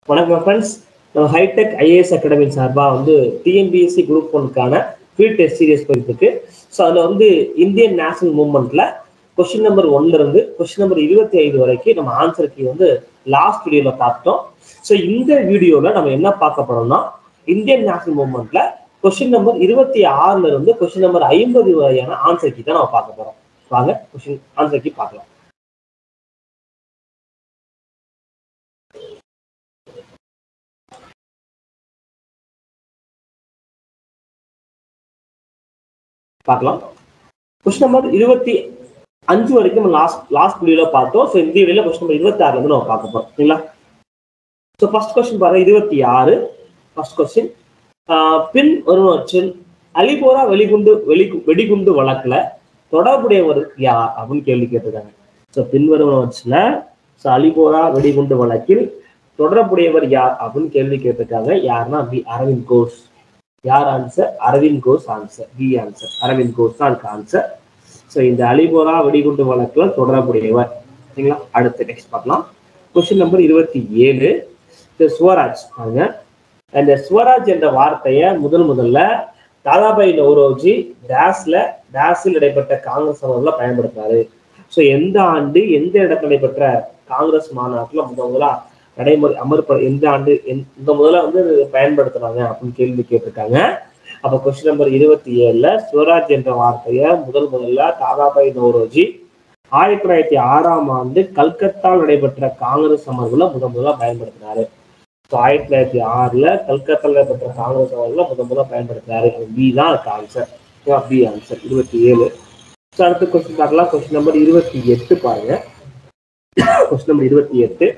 வணக்கம் ஃப்ரெண்ட்ஸ் நம்ம hitech IAS academy சார்பாக வந்து டிஎன்பிஎஸ்சி குரூப் ஒன்க்கான ஃப்ரீ டெஸ்ட் சீரியஸ் போயிட்டு இருக்கு ஸோ அதில் வந்து இந்தியன் நேஷனல் மூவ்மெண்ட்ல கொஸ்டின் நம்பர் ஒன்ல இருந்து கொஸ்டின் நம்பர் இருபத்தி ஐந்து வரைக்கும் நம்ம ஆன்சர் கீ வந்து லாஸ்ட் வீடியோல பார்த்தோம் ஸோ இந்த வீடியோல நம்ம என்ன பார்க்க போறோம்னா இந்தியன் நேஷனல் மூவ்மெண்ட்ல கொஸ்டின் நம்பர் இருபத்தி ஆறுல இருந்து கொஸ்டின் நம்பர் ஐம்பது வரையான ஆன்சர் கீ தான் நம்ம பார்க்க போறோம் வாங்க கொஸ்டின் ஆன்சர் கீ பார்க்கலாம் பார்க்கலாம் கொஸ்டின் நம்பர் இருபத்தி அஞ்சு வரைக்கும் நம்ம லாஸ்ட் லாஸ்ட் வீடியோல பார்த்தோம் ஸோ இந்த வீடியோல கொஸ்டின் நம்பர் இருபத்தி ஆறுல இருந்து நம்ம பார்க்க போறோம் சரிங்களா ஸோ ஃபர்ஸ்ட் கொஸ்டின் பாருங்க இருபத்தி ஆறு ஃபர்ஸ்ட் கொஸ்டின் பின் ஒருவற்றில் அலிபோரா வெளிகுண்டு வெளி வெடிகுண்டு வழக்குல தொடர்புடையவர் யார் அப்படின்னு கேள்வி கேட்டிருக்காங்க ஸோ பின்வருவனவற்றில் ஸோ அலிபோரா வெடிகுண்டு வழக்கில் தொடர்புடையவர் யார் அப்படின்னு கேள்வி கேட்டிருக்காங்க யாருன்னா பி அரவிந்த் கோஷ் யார் answer Aurobindo Ghosh answer B answer Aurobindo Ghosh தான் ஆன்சர் ஸோ இந்த அலிபோரா வெடிகுண்டு வழக்குல தொடரக்கூடியவர் சரிங்களா அடுத்து நெக்ஸ்ட் பார்க்கலாம் கொஸ்டின் நம்பர் இருபத்தி ஏழு இந்த சுவராஜ் பாருங்க அந்த சுவராஜ் என்ற வார்த்தையை முதல் முதல்ல தாதாபாய் நௌரோஜி டேஸ்ல டேஸில் நடைபெற்ற காங்கிரஸ் அமர்வுல பயன்படுத்துறாரு ஸோ எந்த ஆண்டு எந்த இடத்துல நடைபெற்ற காங்கிரஸ் மாநாட்டுல முதல் முதலா நடைமுறை அமர்ப்ப எந்த ஆண்டு இந்த முதல்ல வந்து பயன்படுத்துறாங்க அப்படின்னு கேள்வி கேட்டிருக்காங்க அப்ப கொஸ்டின் நம்பர் இருபத்தி ஏழுல சுவராஜ் என்ற வார்த்தையை முதல் முதல்ல தாதாபாய் நௌரோஜி ஆயிரத்தி தொள்ளாயிரத்தி ஆறாம் ஆண்டு கல்கத்தாவில் நடைபெற்ற காங்கிரஸ் அமர்வுல முதல் முதலா பயன்படுத்தினாரு ஸோ ஆயிரத்தி தொள்ளாயிரத்தி ஆறுல கல்கத்தாவில் நடைபெற்ற காங்கிரஸ் அமர்வுல முதல் முதலா பயன்படுத்தினாரு பி தான் அதுக்கு ஆன்சர் பி ஆன்சர் இருபத்தி ஏழு ஸோ அடுத்த கொஸ்டின் பார்க்கலாம் கொஸ்டின் நம்பர் இருபத்தி எட்டு பாருங்க கொஸ்டின் நம்பர் இருபத்தி எட்டு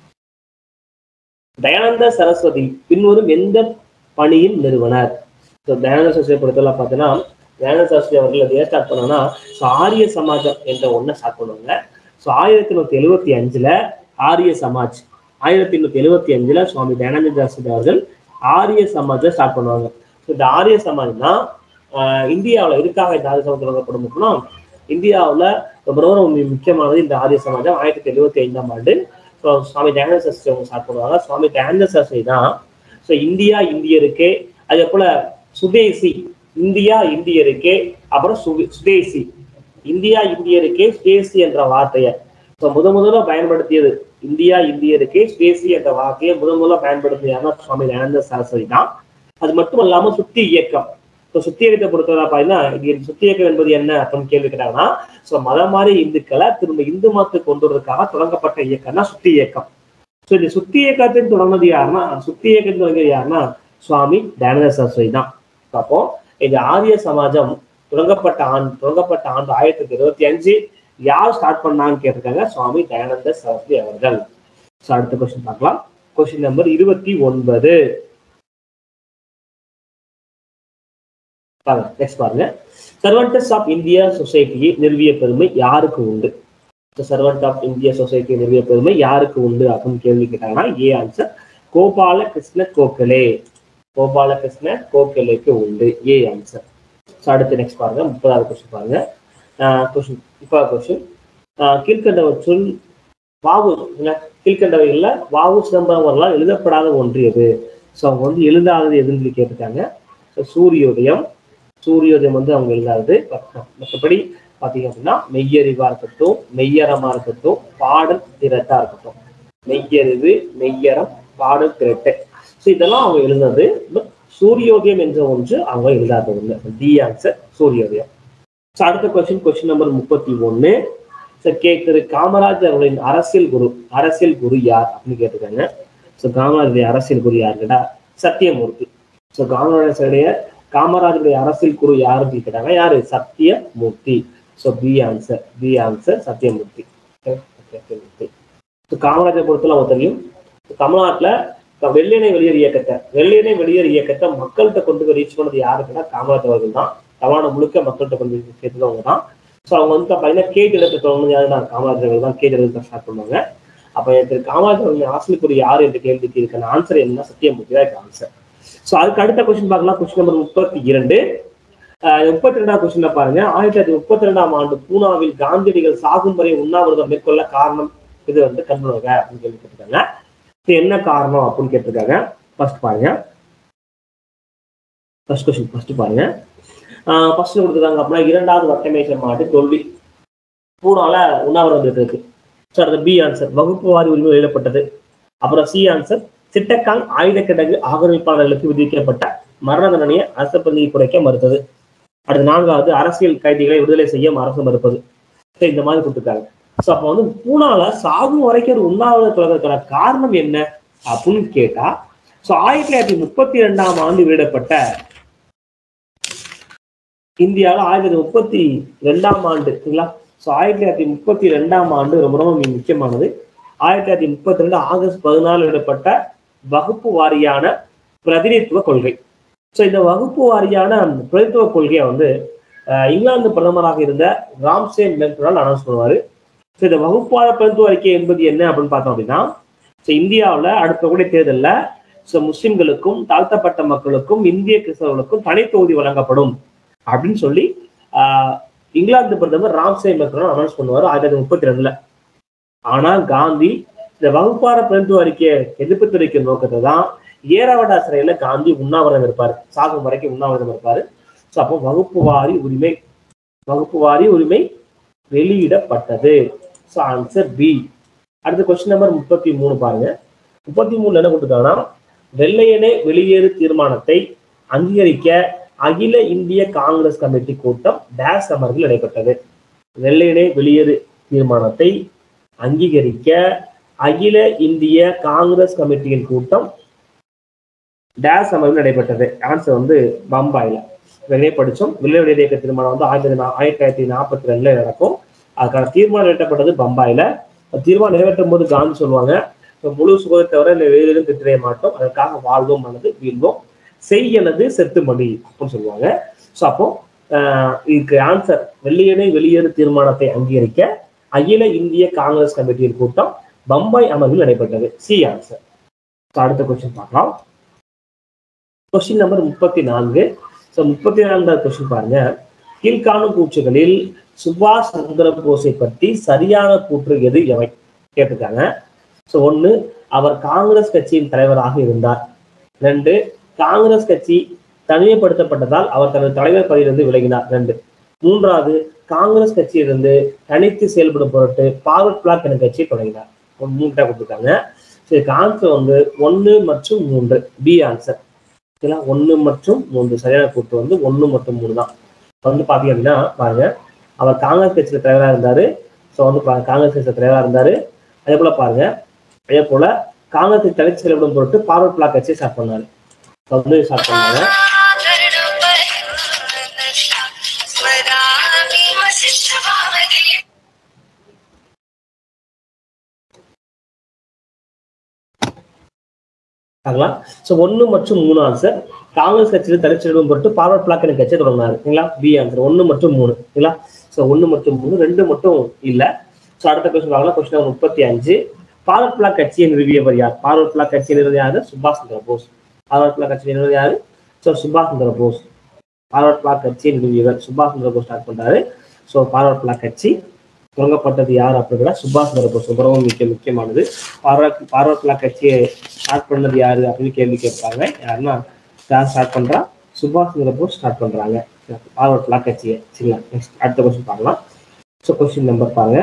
தயானந்த சரஸ்வதி பின்வரும் எந்த பணியின் நிறுவனர் ஸோ தயானந்த சரஸ்வதி பொறுத்தவரை பார்த்தீங்கன்னா தயானந்த சரஸ்வதி அவர்கள் எதையா ஸ்டார்ட் பண்ணோம்னா ஸோ ஆரிய சமாஜம் என்ற ஒன்றை ஸ்டார்ட் பண்ணுவாங்க ஸோ ஆயிரத்தி நூத்தி எழுபத்தி அஞ்சுல ஆரிய சமாஜ் ஆயிரத்தி எண்ணூத்தி எழுபத்தி அஞ்சுல சுவாமி தயானந்த சரஸ்வதி அவர்கள் ஆரிய சமாஜை ஸ்டார்ட் பண்ணுவாங்க ஸோ இந்த ஆரிய சமாஜ் தான் இந்தியாவில் எதுக்காக இந்த ஆரிய சமாஜம் தொடங்கப்படும் அப்படின்னா இந்தியாவில் ரொம்ப ரொம்ப முக்கியமானது இந்த ஆரிய சமாஜம் ஆயிரத்தி தொள்ளாயிரத்தி எழுபத்தி ஐந்தாம் ஆண்டு ஸோ சுவாமி தயானந்த சரஸ்வதி அவங்க ஸ்டார்ட் பண்ணுவாங்க சுவாமி தயானந்த சரஸ்வதி தான் ஸோ இந்தியா இந்தியருக்கு அதே போல சுதேசி இந்தியா இந்தியருக்கு அப்புறம் சு சுதேசி இந்தியா இந்தியருக்கே சுதேசி என்ற வார்த்தையை ஸோ முத முதல்ல பயன்படுத்தியது இந்தியா இந்தியருக்கே சுதேசி என்ற வார்த்தையை முத முதல்ல பயன்படுத்தியதுனா சுவாமி தயானந்த சரஸ்வதி தான் அது மட்டும் இல்லாம சுத்தி இயக்கம் ஸோ சுத்தி இயக்கத்தை பொறுத்தவரை பார்த்தீங்கன்னா சுத்தி இயக்கம் என்பது என்ன அப்படின்னு கேள்வி கேட்டாங்கன்னா ஸோ மதம் மாதிரி இந்துக்களை திரும்ப இந்து மதத்துக்கு கொண்டு வரதுக்காக தொடங்கப்பட்ட இயக்கம் தான் சுத்தி இயக்கம் ஸோ இந்த சுத்தி இயக்கத்தின் தொடர்ந்தது யாருன்னா சுத்தி இயக்கத்தின் தொடங்கியது யாருன்னா சுவாமி தயானந்த சரஸ்வதி தான் அப்போ இந்த ஆரிய சமாஜம் தொடங்கப்பட்ட ஆண்டு தொடங்கப்பட்ட ஆண்டு ஆயிரத்தி தொள்ளாயிரத்தி இருபத்தி அஞ்சு யார் ஸ்டார்ட் பண்ணான்னு கேட்டிருக்காங்க சுவாமி தயானந்த சரஸ்வதி அவர்கள் ஸோ அடுத்த கொஸ்டின் பார்க்கலாம் கொஸ்டின் நம்பர் இருபத்தி ஒன்பது நெக்ஸ்ட் பாருங்க சர்வன்டஸ் ஆஃப் இந்தியா சொசைட்டியை நிறுவிய பெருமை யாருக்கு உண்டு சர்வன்ட் ஆஃப் இந்தியா சொசைட்டியை நிறுவிய பெருமை யாருக்கு உண்டு அப்படின்னு கேள்வி கேட்டாங்கன்னா ஏ ஆன்சர் கோபால கிருஷ்ண கோகலே கோபால கிருஷ்ண கோகலேக்கு உண்டு ஏ ஆன்சர் ஸோ அடுத்து நெக்ஸ்ட் பாருங்க முப்பதாவது கொஸ்டின் பாருங்க கொஸ்டின் இப்போ கொஸ்டின் கீழ்கண்டவற்றுள் வாவு கீழ்கண்டவைகள்ல வாவு சிதம்பரம் அவர்களால் எழுதப்படாத ஒன்று எது ஸோ அவங்க வந்து எழுதாதது எதுன்னு சொல்லி கேட்டிருக்காங்க ஸோ சூரியோதயம் சூரியோதயம் வந்து அவங்க எழுதாது மற்றபடி பார்த்தீங்க அப்படின்னா மெய்யறிவா இருக்கட்டும் மெய்யறமா இருக்கட்டும் பாடல் திரட்டா இருக்கட்டும் மெய்யறிவு மெய்யறம் பாடல் திரட்டு ஸோ இதெல்லாம் அவங்க எழுதுனது பட் சூரியோதயம் என்ற ஒன்று அவங்க எழுதாத ஒன்று டி ஆன்சர் சூரியோதயம் ஸோ அடுத்த கொஸ்டின் கொஸ்டின் நம்பர் முப்பத்தி ஒன்று ஸோ கே திரு காமராஜ் அவர்களின் அரசியல் குரு அரசியல் குரு யார் அப்படின்னு கேட்டிருக்காங்க ஸோ காமராஜருடைய அரசியல் குரு யார் கேட்டா சத்தியமூர்த்தி ஸோ காமராஜருடைய காமராஜருடைய அரசியல் குரு யாருன்னு கேட்டாங்க யாரு Sathyamurthy so B answer B answer Sathyamurthy Sathyamurthy so காமராஜரை பொறுத்தல அவங்க தெரியும் தமிழ்நாட்டில் வெள்ளியனை வெளியேறு இயக்கத்தை வெள்ளியனை வெளியேறு இயக்கத்தை மக்கள்கிட்ட கொண்டு போய் ரீச் பண்ணது யாருக்குன்னா காமராஜ் அவர்கள் தான் தமிழ்நாடு முழுக்க மக்கள்கிட்ட கொண்டு போய் சேர்த்தவங்க தான் ஸோ அவங்க வந்து பார்த்தீங்கன்னா கேட் எழுத்து தொடர்ந்து யாருன்னா காமராஜ் அவர்கள் தான் கேட் எழுத்து ஸ்டார்ட் பண்ணுவாங்க அப்போ திரு காமராஜ் அவர்கள் ஆசிரியர் யார் என்ற கேள்விக்கு இருக்கான ஆன்சர் என்ன சத்தியமூர்த்தி தான் ஆன்சர் ஸோ அதுக்கு அடுத்த கொஸ்டின் பார்க்கலாம் கொஸ்டின் நம்பர் முப்பத்தி இரண்டு முப்பத்தி ரெண்டாம் கொஸ்டின்ல பாருங்க ஆயிரத்தி தொள்ளாயிரத்தி முப்பத்தி ரெண்டாம் ஆண்டு பூனாவில் காந்தியடிகள் சாகும் வரை உண்ணாவிரதம் மேற்கொள்ள காரணம் இது வந்து கண்டுணர்க அப்படின்னு கேள்வி கேட்டிருக்காங்க இது என்ன காரணம் அப்படின்னு கேட்டிருக்காங்க ஃபர்ஸ்ட் பாருங்க ஃபர்ஸ்ட் கொஸ்டின் ஃபர்ஸ்ட் பாருங்க ஃபர்ஸ்ட் கொடுத்துருக்காங்க அப்படின்னா இரண்டாவது வட்டமேச மாட்டு தோல்வி பூனால உண்ணாவிரதம் இருக்கு ஸோ அடுத்த பி ஆன்சர் வகுப்பு வாரி உரிமை வெளியிடப்பட்டது அப்புறம் சி ஆன்சர் சிட்டக்காங் ஆயுத கிடங்கு ஆக்கிரமிப்பாளர்களுக்கு விதிக்கப்பட்ட மரண தண்டனையை அரசு பிரதியை குறைக்க மறுத்தது அடுத்து நான்காவது அரசியல் கைதிகளை விடுதலை செய்ய அரசு மறுப்பது ஸோ இந்த மாதிரி கொடுத்துருக்காங்க ஸோ அப்போ வந்து பூனால சாகும் வரைக்கும் ஒரு உண்ணாவிரத தொடர்றதுக்கான காரணம் என்ன அப்படின்னு கேட்டா ஸோ ஆயிரத்தி தொள்ளாயிரத்தி முப்பத்தி ரெண்டாம் ஆண்டு வெளியிடப்பட்ட இந்தியாவில் ஆயிரத்தி தொள்ளாயிரத்தி முப்பத்தி ரெண்டாம் ஆண்டு சரிங்களா ஸோ ஆயிரத்தி தொள்ளாயிரத்தி முப்பத்தி ரெண்டாம் ஆண்டு ரொம்ப ரொம்ப மிக முக்கியமானது ஆயிரத்தி தொள்ளாயிரத்தி முப்பத்தி ரெண்டு ஆகஸ்ட் பதினாலு விடப்பட்ட வகுப்பு வாரியான பிரதிநிதித்துவ கொள்கை ஸோ இந்த வகுப்பு வாரியான பிரதித்துவ கொள்கையை வந்து அஹ், இங்கிலாந்து பிரதமராக இருந்த ராம்சே மெக்டால் அனௌன்ஸ் பண்ணுவார் ஸோ இந்த வகுப்பாத பிரதித்துவ அறிக்கை என்பது என்ன அப்படின்னு பார்த்தோம் அப்படின்னா ஸோ இந்தியாவில் அடுத்த கூட தேர்தலில் ஸோ முஸ்லிம்களுக்கும் தாழ்த்தப்பட்ட மக்களுக்கும் இந்திய கிறிஸ்தவர்களுக்கும் தனி தொகுதி வழங்கப்படும் அப்படின்னு சொல்லி ஆஹ், இங்கிலாந்து பிரதமர் ராம்சே மெக்டால் அனௌன்ஸ் பண்ணுவார் ஆயிரத்தி தொள்ளாயிரத்தி முப்பத்தி ரெண்டுல ஆனால் காந்தி இந்த வகுப்பார பிரதித்துவ அறிக்கையை எதிர்ப்பு தெரிவிக்கும் நோக்கத்தை தான் ஏராவடா சிறையில காந்தி உண்ணாவிரதம் இருப்பார் சாகும் வரைக்கும் உண்ணாவிரதம் இருப்பாரு ஸோ அப்போ வகுப்பு வாரி உரிமை வகுப்பு வாரி உரிமை வெளியிடப்பட்டது ஸோ ஆன்சர் பி அடுத்த கொஸ்டின் நம்பர் முப்பத்தி மூணு பாருங்க முப்பத்தி மூணுல என்ன கொடுத்துருக்காங்கன்னா வெள்ளையனே வெளியேறு தீர்மானத்தை அங்கீகரிக்க அகில இந்திய காங்கிரஸ் கமிட்டி கூட்டம் டேஸ் அமர்வில் நடைபெற்றது வெள்ளையனே வெளியேறு தீர்மானத்தை அங்கீகரிக்க அகில இந்திய காங்கிரஸ் கமிட்டியின் கூட்டம் டேஸ் அமர்வில் நடைபெற்றது ஆன்சர் வந்து பம்பாயில வெளியே படிச்சோம் வெள்ளை வெளியே இயக்க தீர்மானம் வந்து ஆயிரத்தி நா- ஆயிரத்தி தொள்ளாயிரத்தி நாற்பத்தி ரெண்டுல நடக்கும் அதுக்கான தீர்மானம் நிறைவேற்றப்பட்டது பம்பாயில அந்த தீர்மானம் நிறைவேற்றும் போது காந்தி சொல்லுவாங்க "இப்ப முழு சுகத்தை தவிர இந்த வெளியிலும் திட்டறைய மாட்டோம் அதற்காக வாழ்வோம் அல்லது வீழ்வோம் செய்யனது செத்து மடி அப்படின்னு சொல்லுவாங்க ஸோ அப்போ ஆஹ், இதுக்கு ஆன்சர் வெள்ளையனை வெளியேறு தீர்மானத்தை அங்கீகரிக்க அகில இந்திய காங்கிரஸ் கமிட்டியின் கூட்டம் பம்பாய் அமர்வில் நடைபெற்றது சி ஆன்சர் அடுத்த கொஸ்டின் பார்க்கலாம் கொஸ்டின் நம்பர் முப்பத்தி நான்கு ஸோ முப்பத்தி நான்காவது கொஸ்டின் பாருங்க கீழ்காணும் கூற்றுகளில் சுபாஷ் சந்திர போஸை பற்றி சரியான கூற்று எது எவை கேட்டிருக்காங்க ஸோ ஒன்று அவர் காங்கிரஸ் கட்சியின் தலைவராக இருந்தார் ரெண்டு காங்கிரஸ் கட்சி தனிமைப்படுத்தப்பட்டதால் அவர் தனது தலைவர் பதவியிலிருந்து விலகினார் ரெண்டு மூன்றாவது காங்கிரஸ் கட்சியிலிருந்து தனித்து செயல்படும் பொருட்டு பார்வர்ட் பிளாக் என்ற கட்சியை தொடங்கினார் ஒரு மூன்றா கொடுத்துருக்காங்க ஸோ இதுக்கு ஆன்சர் வந்து ஒன்று மற்றும் மூன்று பி ஆன்சர் ஓகேங்களா ஒன்று மற்றும் மூன்று சரியான கூட்டு வந்து ஒன்று மற்றும் மூணு தான் இப்ப வந்து பார்த்தீங்க அப்படின்னா பாருங்க அவர் காங்கிரஸ் கட்சியில் தலைவராக இருந்தாரு ஸோ வந்து பா- காங்கிரஸ் கட்சியில் தலைவராக இருந்தாரு அதே போல பாருங்க அதே போல காங்கிரஸ் தனித்து செயல்படும் பொருட்டு பார்வர்ட் பிளாக் கட்சியை ஸ்டார்ட் பண்ணாரு இப்ப வந்து ஸ்டார்ட் பண்ணாங்க பார்க்கலாம் ஸோ ஒன்று மற்றும் மூணு ஆன்சர் காங்கிரஸ் கட்சியில் தனிச்செல்வம் பொருட்டு பார்வர்ட் பிளாக் எனக்கு கட்சியை தொடங்கினாரு சரிங்களா பி ஆன்சர் ஒன்று மற்றும் மூணு சரிங்களா ஸோ ஒன்று மற்றும் மூணு ரெண்டு மட்டும் இல்லை ஸோ அடுத்த கொஸ்டின் பார்க்கலாம் கொஸ்டின் நம்பர் முப்பத்தி அஞ்சு பார்வர்ட் பிளாக் கட்சியை நிறுவியவர் யார் பார்வர்ட் பிளாக் கட்சியை நிறுவன யாரு சுபாஷ் சந்திர போஸ் பார்வர்ட் பிளாக் கட்சியை நிறுவன யாரு ஸோ சுபாஷ் சந்திர போஸ் பார்வர்ட் பிளாக் கட்சியை நிறுவியவர் சுபாஷ் சந்திர போஸ் ஸ்டார்ட் பண்றாரு ஸோ பார்வர்ட் பிளாக் கட்சி தொடங்கப்பட்டது யார் அப்படின்னா சுபாஷ் சந்திர போஸ் ரொம்ப ரொம்ப முக்கிய முக்கியமானது பார்வர்ட் பார்வர்ட் பிளாக் கட்சியை ஸ்டார்ட் பண்ணது யாரு அப்படின்னு கேள்வி கேட்பாங்க யாருன்னா யார் ஸ்டார்ட் பண்றா சுபாஷ் சந்திர போஸ் ஸ்டார்ட் பண்றாங்க பார்வர்ட் பிளாக் கட்சியை சரிங்களா நெக்ஸ்ட் அடுத்த கொஸ்டின் பார்க்கலாம் ஸோ கொஸ்டின் நம்பர் பாருங்க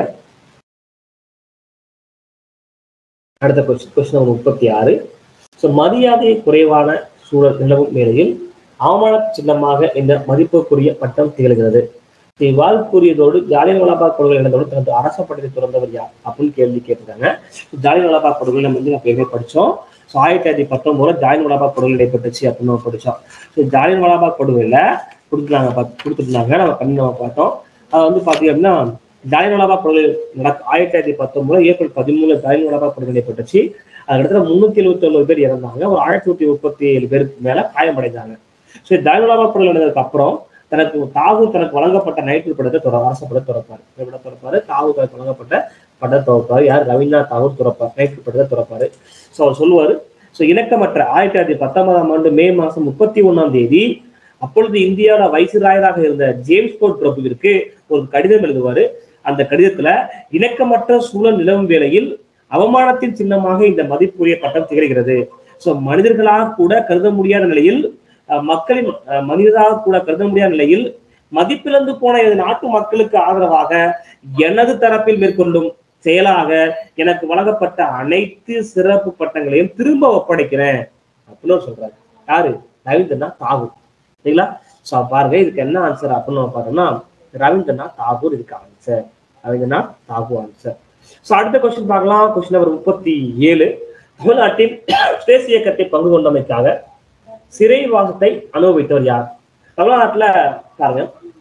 அடுத்த கொஸ்டின் கொஸ்டின் நம்பர் முப்பத்தி ஆறு ஸோ மரியாதை குறைவான சூழல் நிலவும் வேளையில் அவமான சின்னமாக இந்த மதிப்புக்குரிய பட்டம் திகழ்கிறது இவ்வாறு கூறியதோடு ஜாலியன் வலாபாக் படுகொலை நடந்தோடு தனது அரச பட்டத்தை துறந்தவர் யார் அப்படின்னு கேள்வி கேட்டிருக்காங்க ஜாலியன் வலாபாக் படுகொலை நம்ம வந்து நம்ம ஏற்கனவே படிச்சோம் ஸோ ஆயிரத்தி தொள்ளாயிரத்தி பத்தொன்பதுல ஜாலியன் வலாபாக் படுகொலை நடைபெற்றுச்சு அப்படின்னு நம்ம படிச்சோம் ஸோ ஜாலியன் வலாபாக் படுகொலையில கொடுத்துருந்தாங்க பார்த்து- கொடுத்துருந்தாங்க நம்ம பண்ணி நம்ம பார்த்தோம் அது வந்து பார்த்தீங்க அப்படின்னா ஜாலியன் வலாபாக் படுகொலை நடக்க ஆயிரத்தி தொள்ளாயிரத்தி பத்தொன்பதுல ஏப்ரல் பதிமூணுல ஜாலியன் வலாபாக் படுகொலை நடைபெற்றுச்சு அதுக்கடுத்து முன்னூத்தி எழுபத்தி ஒன்பது பேர் இறந்தாங்க ஒரு ஆயிரத்தி நூத்தி முப்பத்தி ஏழு பேருக்கு மேல காயமடைந்தாங்க ஸோ ஜாலியன் வலாபாக் படுகொலை நடந்ததுக்கு அப்புறம் தனக்கு தாகூர் தனக்கு வழங்கப்பட்ட நைட்டில் படத்தை துற அரச படத்தை துறப்பாரு இந்த படம் துறப்பாரு தாகூர் தனக்கு வழங்கப்பட்ட படத்தை துறப்பாரு யார் ரவீந்திரநாத் தாகூர் துறப்பார் நைட்டில் படத்தை துறப்பாரு ஸோ அவர் சொல்லுவாரு ஸோ இணக்கமற்ற ஆயிரத்தி தொள்ளாயிரத்தி பத்தொன்பதாம் ஆண்டு மே மாசம் முப்பத்தி ஒண்ணாம் தேதி அப்பொழுது இந்தியாவோட வைசிராயராக இருந்த ஜேம்ஸ் போர்ட் பிரபுவிற்கு ஒரு கடிதம் எழுதுவாரு அந்த கடிதத்துல இணக்கமற்ற சூழல் நிலவும் வேளையில் அவமானத்தின் சின்னமாக இந்த மதிப்புரிய பட்டம் திகழ்கிறது சோ மனிதர்களாக கூட கருத முடியாத நிலையில் அஹ், மக்களின் அஹ், மனிதராக கூட கருத முடியாத நிலையில் மதிப்பிழந்து போன எனது நாட்டு மக்களுக்கு ஆதரவாக எனது தரப்பில் மேற்கொள்ளும் செயலாக எனக்கு வழங்கப்பட்ட அனைத்து சிறப்பு பட்டங்களையும் திரும்ப ஒப்படைக்கிறேன் அப்படின்னு சொல்றாரு யாரு ரவீந்திரநாத் தாகூர் சரிங்களா சோ பாருங்க இதுக்கு என்ன ஆன்சர் அப்படின்னு நம்ம பார்த்தோம்னா ரவீந்திரநாத் தாகூர் இதுக்கு answer Rabindranath Tagore answer so அடுத்த கொஸ்டின் பார்க்கலாம் கொஸ்டின் நம்பர் முப்பத்தி ஏழு தமிழ்நாட்டில் சுதேசி இயக்கத்தை பங்கு கொண்டமைக்காக சிறைவாசத்தை அனுபவித்தவர் யார் தமிழ்நாட்டுல பாருங்க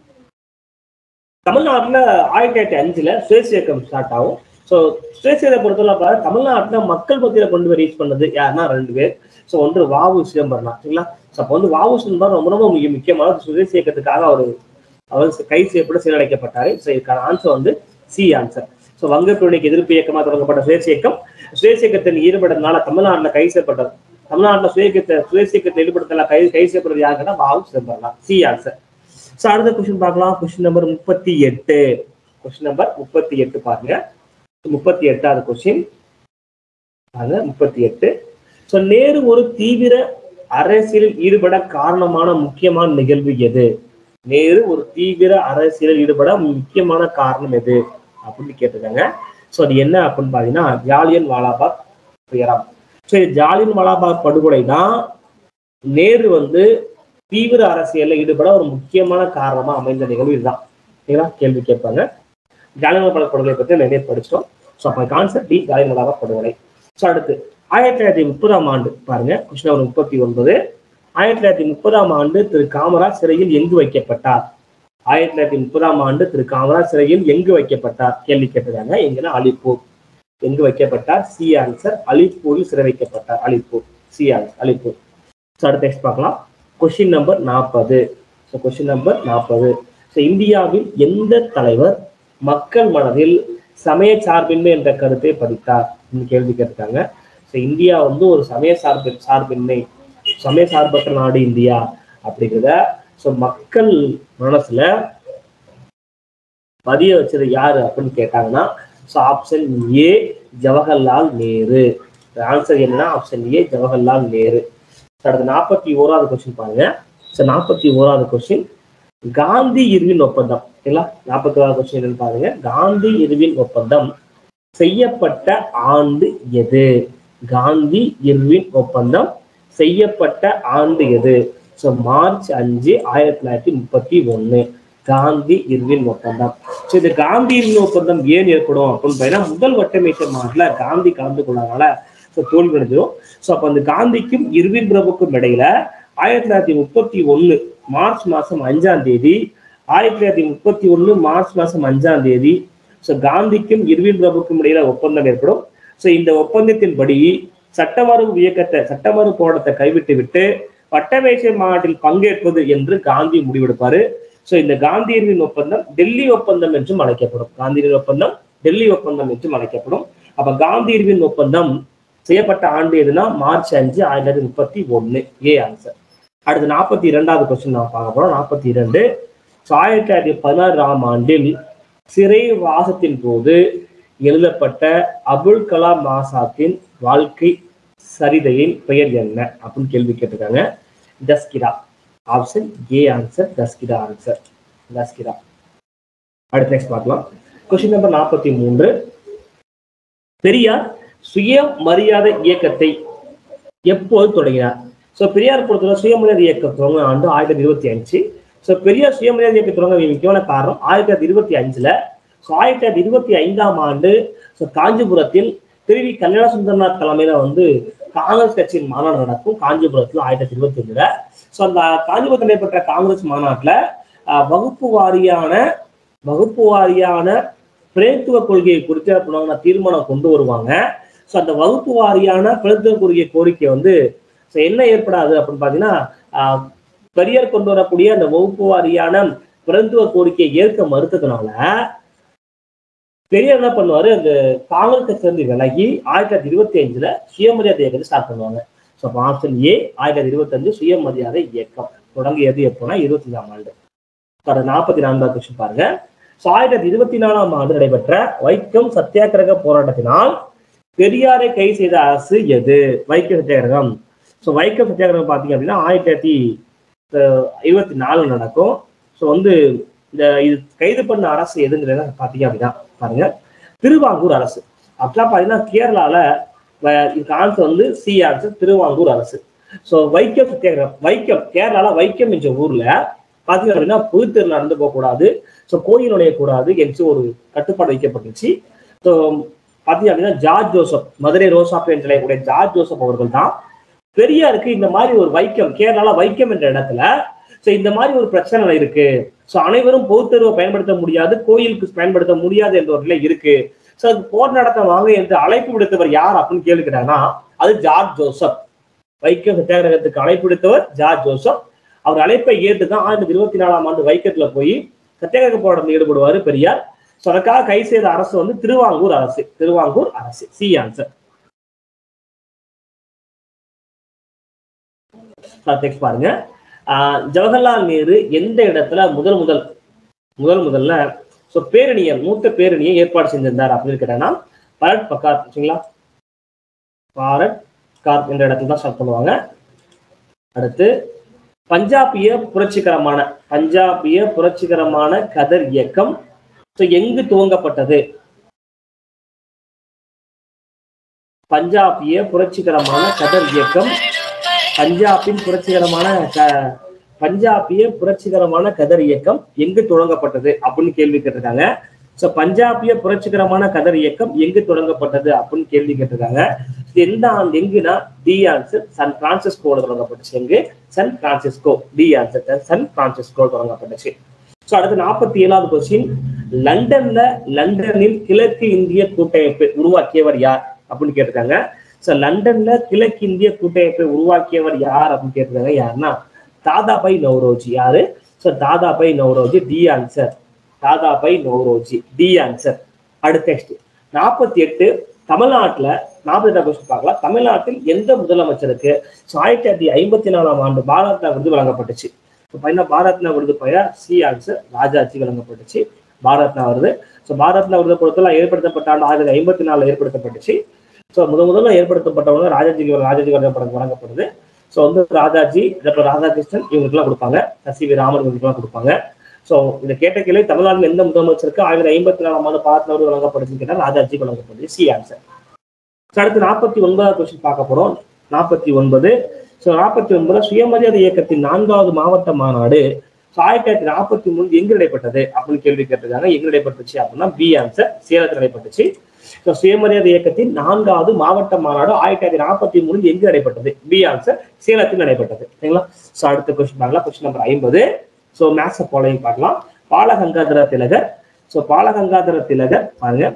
தமிழ்நாட்டுல ஆயிரத்தி தொள்ளாயிரத்தி அஞ்சுல சுதேசி இயக்கம் ஸ்டார்ட் ஆகும் ஸோ சுதேசியத்தை பொறுத்தவரை பாரு தமிழ்நாட்டுல மக்கள் மத்தியில கொண்டு போய் ரீச் பண்ணது யாருன்னா ரெண்டு பேர் ஸோ ஒன்று வாவு சிதம்பரம் சரிங்களா ஸோ அப்போ வந்து வாவு சிதம்பரம் ரொம்ப ரொம்ப மிக முக்கியமான சுதேசி இயக்கத்துக்காக அவர் அவர் கை செய்யப்பட்டு சீரழைக்கப்பட்டாரு ஸோ இதுக்கான ஆன்சர் வந்து சி ஆன்சர் ஸோ வங்கப்பிரிவினைக்கு எதிர்ப்பு இயக்கமாக தொடங்கப்பட்ட சுதேசி இயக்கம் சுதேசி இயக்கத்தில் ஈடுபட்டதுனால தமிழ்நாட்டுல கை செய்யப்பட்டது தமிழ்நாட்டுல சுயக்கத்தை சுதேசி இயக்கத்தில் ஈடுபடுத்தல கை கை செய்யப்படுறது யாருன்னா வாவு சிதம்பரம் தான் சி ஆன்சர் ஸோ அடுத்த கொஸ்டின் பார்க்கலாம் கொஸ்டின் நம்பர் முப்பத்தி எட்டு கொஸ்டின் நம்பர் முப்பத்தி எட்டு பாருங்க முப்பத்தி எட்டாவது கொஸ்டின் பாருங்க முப்பத்தி எட்டு ஸோ நேரு ஒரு தீவிர அரசியலில் ஈடுபட காரணமான முக்கியமான நிகழ்வு எது நேரு ஒரு தீவிர அரசியலில் ஈடுபட முக்கியமான காரணம் எது அப்படின்னு கேட்டிருக்காங்க ஸோ அது என்ன அப்படின்னு பார்த்தீங்கன்னா ஜாலியன் வாலாபாக் துயரம் ஸோ இது ஜாலியன் வாலாபாக் படுகொலை தான் நேரு வந்து தீவிர அரசியல்ல ஈடுபட ஒரு முக்கியமான காரணமா அமைந்த நிகழ்வு இதுதான் சரிங்களா கேள்வி கேட்பாங்க ஜாலியன்வாலா படுகொலை பத்தி நிறைய படிச்சிட்டோம் ஸோ அப்போ கான்செப்ட் டி ஜாலியன்வாலா படுகொலை ஸோ அடுத்து ஆயிரத்தி தொள்ளாயிரத்தி முப்பதாம் ஆண்டு பாருங்க கொஸ்டின் நம்பர் முப்பத்தி ஒன்பது ஆயிரத்தி தொள்ளாயிரத்தி முப்பதாம் ஆண்டு திரு காமராஜ் சிறையில் எங்கு வைக்கப்பட்டார் ஆயிரத்தி தொள்ளாயிரத்தி முப்பதாம் ஆண்டு திரு காமராஜ் சிறையில் எங்கு வைக்கப்பட்டார் கேள்வி கேட்டிருக்காங்க எங்கன்னா அலிப்பூர் எங்கு வைக்கப்பட்டார் சி ஆன்சர் அலிப்பூரில் சிறை வைக்கப்பட்டார் Alipore C answer Alipore so அடுத்த நெக்ஸ்ட் பார்க்கலாம் கொஸ்டின் நம்பர் நாற்பது ஸோ கொஸ்டின் நம்பர் நாற்பது ஸோ இந்தியாவில் எந்த தலைவர் மக்கள் மனதில் சமய சார்பின்மை என்ற கருத்தை பதித்தார் இந்த கேள்வி கேட்டிருக்காங்க ஸோ இந்தியா வந்து ஒரு சமய சார்பு சார்பின்மை சமய சார்பற்ற நாடு இந்தியா அப்படிங்கிறத ஸோ மக்கள் மனசுல பதிய வச்சது யாரு அப்படின்னு கேட்டாங்கன்னா so option A Jawaharlal Nehru answer என்னன்னா ஆப்ஷன் ஏ ஜவஹர்லால் நேரு அடுத்து நாற்பத்தி ஓராவது கொஸ்டின் பாருங்க ஸோ நாற்பத்தி ஓராவது கொஸ்டின் காந்தி இர்வின் ஒப்பந்தம் சரிங்களா நாற்பத்தி ஓராவது கொஸ்டின் என்னன்னு பாருங்க காந்தி இர்வின் ஒப்பந்தம் செய்யப்பட்ட ஆண்டு எது காந்தி இர்வின் ஒப்பந்தம் செய்யப்பட்ட ஆண்டு எது ஸோ மார்ச் அஞ்சு ஆயிரத்தி தொள்ளாயிரத்தி முப்பத்தி ஒண்ணு காந்தி இர்வின் ஒப்பந்தம் ஸோ இந்த காந்தி இர்வின் ஒப்பந்தம் ஏன் ஏற்படும் அப்படின்னு பார்த்தீங்கன்னா முதல் வட்டமேச மாநாட்டில் காந்தி கலந்து கொள்ளாதனால ஸோ தோல்வி அடைஞ்சிடும் ஸோ அப்போ அந்த காந்திக்கும் இர்வின் பிரபுக்கும் இடையில ஆயிரத்தி தொள்ளாயிரத்தி முப்பத்தி ஒண்ணு மார்ச் மாசம் அஞ்சாம் தேதி ஆயிரத்தி தொள்ளாயிரத்தி முப்பத்தி ஒண்ணு மார்ச் மாசம் அஞ்சாம் தேதி ஸோ காந்திக்கும் இர்வின் பிரபுக்கும் இடையில ஒப்பந்தம் ஏற்படும் ஸோ இந்த ஒப்பந்தத்தின்படி சட்டமறுப்பு இயக்கத்தை சட்டமறுப்பு போராட்டத்தை கைவிட்டு விட்டு வட்டமேசை மாநாட்டில் பங்கேற்பது என்று காந்தி முடிவெடுப்பாரு ஸோ இந்த காந்தியர்வின் ஒப்பந்தம் டெல்லி ஒப்பந்தம் என்றும் அழைக்கப்படும் காந்தியர்வின் ஒப்பந்தம் டெல்லி ஒப்பந்தம் என்றும் அழைக்கப்படும் அப்ப காந்தியர்வின் ஒப்பந்தம் செய்யப்பட்ட ஆண்டு எதுனா மார்ச் அஞ்சு ஆயிரத்தி தொள்ளாயிரத்தி முப்பத்தி ஒன்னு ஏ ஆன்சர் அடுத்து நாற்பத்தி இரண்டாவது கொஸ்டின் நான் பார்க்க போறோம் நாற்பத்தி இரண்டு ஸோ ஆயிரத்தி தொள்ளாயிரத்தி பதினாறாம் ஆண்டில் சிறை வாசத்தின் போது எழுதப்பட்ட அபுல் கலாம் ஆசாத்தின் வாழ்க்கை சரிதையின் பெயர் என்ன அப்படின்னு கேள்வி கேட்டிருக்காங்க Tazkira option A answer Tazkira answer Tazkira அடுத்து நெக்ஸ்ட் பார்க்கலாம் கொஸ்டின் நம்பர் நாற்பத்தி மூன்று பெரியார் சுய மரியாதை இயக்கத்தை எப்போது தொடங்கினார் ஸோ பெரியார் பொறுத்தவரை சுயமரியாதை இயக்கம் தொடங்கின ஆண்டு ஆயிரத்தி இருபத்தி அஞ்சு ஸோ பெரியார் சுயமரியாதை இயக்கம் தொடங்க முக்கியமான காரணம் ஆயிரத்தி தொள்ளாயிரத்தி இருபத்தி அஞ்சுல ஸோ ஆயிரத்தி தொள்ளாயிரத்தி இருபத்தி ஐந்தாம் ஆண்டு ஸோ காஞ்சிபுரத்தில் திருவி கல்யாண சுந்தரநாத் தலைமையில வந்து காங்கிரஸ் கட்சியின் மாநாடு நடக்கும் காஞ்சிபுரத்தில் ஆயிரத்தி தொள்ளாயிரத்தி இருபத்தி அஞ்சுல ஸோ அந்த காஞ்சிபுரத்தில் நடைபெற்ற காங்கிரஸ் மாநாட்டுல அஹ், வகுப்பு வாரியான வகுப்பு வாரியான பிரேத்துவ கொள்கையை குறித்து அப்படின்னா தீர்மானம் கொண்டு வருவாங்க ஸோ அந்த வகுப்பு வாரியான பிரேத்துவ கொள்கை கோரிக்கை வந்து ஸோ என்ன ஏற்படாது அப்படின்னு பார்த்தீங்கன்னா ஆஹ், பெரியார் கொண்டு வரக்கூடிய அந்த வகுப்பு வாரியான பிரந்துவ கோரிக்கையை ஏற்க மறுத்ததுனால பெரியார் என்ன பண்ணுவாரு அந்த காங்கிரஸ் கட்சியிலிருந்து விலகி ஆயிரத்தி தொள்ளாயிரத்தி இருபத்தி அஞ்சுல சுயமரியாதை இயக்கத்தை ஸ்டார்ட் பண்ணுவாங்க ஸோ அப்போ ஆப்ஷன் ஏ ஆயிரத்தி தொள்ளாயிரத்தி இருபத்தஞ்சு சுயமரியாதை இயக்கம் தொடங்கியது எப்போனா இருபத்தஞ்சாம் ஆண்டு கடந்த நாற்பத்தி நான்காவது கொஸ்டின் பாருங்க ஸோ ஆயிரத்தி தொள்ளாயிரத்தி இருபத்தி நாலாம் ஆண்டு நடைபெற்ற வைக்கம் சத்தியாகிரக போராட்டத்தினால் பெரியாரை கை செய்த அரசு எது வைக்கம் சத்தியாகிரகம் ஸோ வைக்கம் சத்தியாகிரகம் பார்த்தீங்க அப்படின்னா ஆயிரத்தி தொள்ளாயிரத்தி அஹ், இருபத்தி நாலு நடக்கும் ஸோ வந்து இந்த இது கைது பண்ண அரசு எதுங்கிறத பார்த்தீங்க அப்படின்னா பாருங்க திருவாங்கூர் அரசு அப்படிலாம் பார்த்தீங்கன்னா கேரளால வ- இதுக்கு ஆன்சர் வந்து சி ஆன்சர் திருவாங்கூர் அரசு ஸோ வைக்கம் சத்தியாகிரகம் வைக்கம் கேரளால வைக்கம் என்ற ஊர்ல பார்த்தீங்க அப்படின்னா பொதுத்தேர்வு நடந்து போகக்கூடாது ஸோ கோயில் நுழையக்கூடாது என்று ஒரு கட்டுப்பாடு வைக்கப்பட்டுச்சு ஸோ பார்த்தீங்க அப்படின்னா ஜார்ஜ் ஜோசப் மதுரை ரோசாப் என்று அழைக்கக்கூடிய ஜார்ஜ் ஜோசப் அவர்கள் தான் பெரியாருக்கு இந்த மாதிரி ஒரு வைக்கம் கேரளால வைக்கம் என்ற இடத்துல ஸோ இந்த மாதிரி ஒரு பிரச்சனை இருக்கு ஸோ அனைவரும் பொது தேர்வை பயன்படுத்த முடியாது கோயிலுக்கு பயன்படுத்த முடியாது என்ற ஒரு நிலை இருக்கு ஸோ அது போர் நடத்த வாங்க என்று அழைப்பு விடுத்தவர் யார் அப்படின்னு கேள்வி கேட்டாங்கன்னா அது ஜார்ஜ் ஜோசப் வைக்கம் சத்தியாகிரகத்துக்கு அழைப்பு விடுத்தவர் ஜார்ஜ் ஜோசப் அவர் அழைப்பை ஏற்று தான் ஆயிரத்தி இருபத்தி நாலாம் ஆண்டு வைக்கத்துல போய் சத்தியாகிரக போராட்டத்தில் ஈடுபடுவாரு பெரியார் ஸோ அதற்காக கை செய்த அரசு வந்து திருவாங்கூர் அரசு திருவாங்கூர் அரசு சி ஆன்சர் டெக்ஸ்ட் பாருங்க ஆஹ் ஜவஹர்லால் நேரு எந்த இடத்துல முதல் முதல் முதல் முதல்ல ஸோ பேரணியை மூத்த பேரணியை ஏற்பாடு செஞ்சிருந்தார் அப்படின்னு கேட்டேன்னா பரட் பக்கார் சரிங்களா பாரத் கார் என்ற இடத்துல தான் ஸ்டார்ட் பண்ணுவாங்க அடுத்து பஞ்சாபிய புரட்சிகரமான பஞ்சாபிய புரட்சிகரமான கதர் இயக்கம் ஸோ எங்கு துவங்கப்பட்டது பஞ்சாபிய புரட்சிகரமான கதர் இயக்கம் பஞ்சாபின் புரட்சிகரமான க- பஞ்சாபிய புரட்சிகரமான கதர் இயக்கம் எங்கு தொடங்கப்பட்டது அப்படின்னு கேள்வி கேட்டிருக்காங்க ஸோ பஞ்சாபிய புரட்சிகரமான கதர் இயக்கம் எங்கு தொடங்கப்பட்டது அப்படின்னு கேள்வி கேட்டிருக்காங்க இது எந்த ஆண்டு எங்குனா டி ஆன்சர் சன் பிரான்சிஸ்கோட தொடங்கப்பட்டுச்சு எங்கு San Francisco D answer San Francisco தொடங்கப்பட்டுச்சு ஸோ அடுத்து நாற்பத்தி ஏழாவது கொஸ்டின் லண்டன்ல லண்டனில் கிழக்கு இந்திய கூட்டமைப்பு உருவாக்கியவர் யார் அப்படின்னு கேட்டிருக்காங்க ஸோ லண்டன்ல கிழக்கு இந்திய கூட்டமைப்பை உருவாக்கியவர் யார் அப்படின்னு கேட்டிருக்காங்க யாருன்னா தாதாபாய் நவ்ரோஜி யாரு so Dadabhai Naoroji D answer Dadabhai Naoroji D answer அடுத்த நெக்ஸ்ட் நாற்பத்தி எட்டு தமிழ்நாட்டுல நாற்பத்தி எட்டாம் கொஸ்டின் பார்க்கலாம் தமிழ்நாட்டில் எந்த முதலமைச்சருக்கு ஸோ ஆயிரத்தி தொள்ளாயிரத்தி ஐம்பத்தி நாலாம் ஆண்டு பாரத் ரத்னா விருது வழங்கப்பட்டுச்சு இப்போ பார்த்தீங்கன்னா பாரத் ரத்னா விருது பெயர் சி ஆன்சர் ராஜாஜி வழங்கப்பட்டுச்சு பாரத் ரத்னா விருது ஸோ பாரத் ரத்னா விருது பொறுத்தவரை ஏற்படுத்தப்பட்ட ஆண்டு ஆயிரத்தி தொள்ளாயிரத்தி ஐம்பத்தி நாலுல ஏற்படுத்தப்பட்டுச்சு ஸோ முத முதல்ல ஏற்படுத்தப்பட்டவங்க ராஜாஜி ராஜாஜி வழங்கப்பட வழங்கப்படுது ஸோ வந்து ராஜாஜி அப்புறம் ராதாகிருஷ்ணன் இவங்களுக்குலாம் கொடுப்பாங்க சி வி ராமன் இவங்களுக்குலாம் கொடுப்பாங்க ஸோ இந்த கேட்ட கேள்வி தமிழ்நாட்டில் எந்த முதலமைச்சருக்கு ஆயிரத்தி ஐம்பத்தி நாலாம் ஆண்டு பாரத் விருது வழங்கப்படுதுன்னு கேட்டால் ராஜாஜி வழங்கப்படுது சி ஆன்சர் ஸோ அடுத்து நாற்பத்தி ஒன்பதாவது கொஸ்டின் பார்க்க போறோம் நாற்பத்தி ஒன்பது ஸோ நாற்பத்தி ஒன்பதுல சுயமரியாதை இயக்கத்தின் நான்காவது மாவட்ட மாநாடு ஸோ ஆயிரத்தி தொள்ளாயிரத்தி நாற்பத்தி மூணு எங்கு நடைபெற்றது அப்படின்னு கேள்வி கேட்டிருக்காங்க எங்கு நடைபெற்றுச்சு அப்படின்னா பி ஆன்சர் சேலத்தில் நடைபெற்றுச்சு ஸோ சுயமரியாதை இயக்கத்தின் நான்காவது மாவட்ட மாநாடு ஆயிரத்தி தொள்ளாயிரத்தி நாற்பத்தி மூணு எங்கு நடைபெற்றது பி ஆன்சர் சேலத்தில் நடைபெற்றது சரிங்களா ஸோ அடுத்த கொஸ்டின் பார்க்கலாம் கொஸ்டின் நம்பர் ஐம்பது ஸோ மேக்ஸ் ஃபாலோயிங் பார்க்கலாம் பாலகங்காதர திலகர் ஸோ பாலகங்காதர திலகர் பாருங்க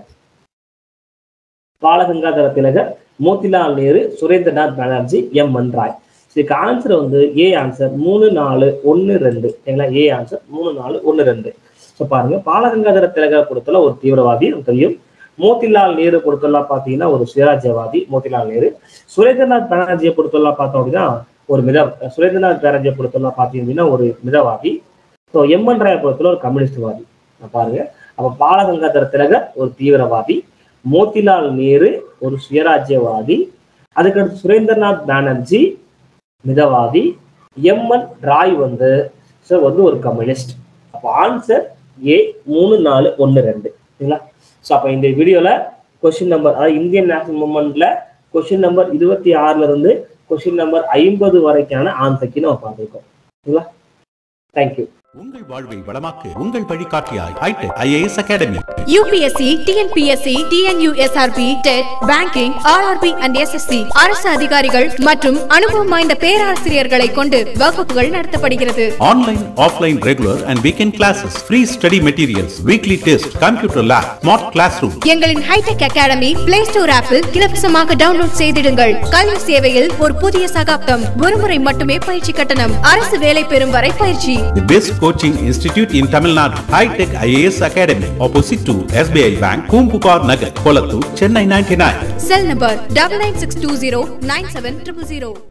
பாலகங்காதர திலகர் மோதிலால் நேரு சுரேந்திரநாத் பானர்ஜி எம் என் ராய் இதுக்கு ஆன்சர் வந்து ஏ ஆன்சர் மூணு நாலு ஒன்று ரெண்டு சரிங்களா ஏ ஆன்சர் மூணு நாலு ஒன்று ரெண்டு ஸோ பாருங்க பாலகங்காதர திலகர் பொறுத்தல ஒரு தீவிரவாதி நமக்கு தெரியும் மோதிலால் நேரு பொறுத்தவரை பார்த்தீங்கன்னா ஒரு சுயராஜ்யவாதி மோதிலால் நேரு சுரேந்திரநாத் பானர்ஜியை பொறுத்தவரை பார்த்தோம் அப்படின்னா ஒரு மித சுரேந்திரநாத் பானர்ஜியை பொறுத்தவரை பார்த்தீங்க அப்படின்னா ஒரு மிதவாதி ஸோ எம்என் ராயை பொறுத்தவரை ஒரு கம்யூனிஸ்ட்வாதி பாருங்க அப்ப பாலகங்காதர திலகர் ஒரு தீவிரவாதி மோதிலால் நேரு ஒரு சுயராஜ்யவாதி அதுக்கடுத்து சுரேந்திரநாத் பானர்ஜி மிதவாதி எம்என் ராய் வந்து ஸோ வந்து ஒரு கம்யூனிஸ்ட் அப்போ ஆன்சர் ஏ மூணு நாலு ஒன்று ரெண்டு சரிங்களா ஸோ அப்போ இந்த வீடியோவில் கொஸ்டின் நம்பர் அதாவது இந்தியன் நேஷனல் மூமெண்ட்ல கொஸ்டின் நம்பர் இருபத்தி ஆறுல இருந்து கொஸ்டின் நம்பர் ஐம்பது வரைக்கான ஆன்சர்க்கு நம்ம பார்த்துருக்கோம் சரிங்களா தேங்க்யூ உங்கள் வாழ்வை வளமாக்க உங்கள் வழிகாட்டியாய் Hitech IAS academy UPSC TNPSC TNUSRB TET banking RRB and SSC அரசு அதிகாரிகள் மற்றும் அனுபவம் வாய்ந்த பேராசிரியர்களை கொண்டு வகுப்புகள் நடத்தப்படுகிறது online offline regular and weekend classes free study materials weekly test computer lab smart classroom எங்களின் ஹைடெக் அகாடமி பிளே ஸ்டோர் ஆப்பில் இலவசமாக டவுன்லோட் செய்திடுங்கள் கல்வி சேவையில் ஒரு புதிய சகாப்தம் ஒருமுறை மட்டுமே பயிற்சி கட்டணம் அரசு வேலை பெறும் வரை பயிற்சி The best coaching institute in Tamil Nadu, High Tech IAS Academy, opposite to SBI Bank, Kumpupar Nagar, Kolattur, Chennai 99. Cell number double nine six two zero nine seven triple zero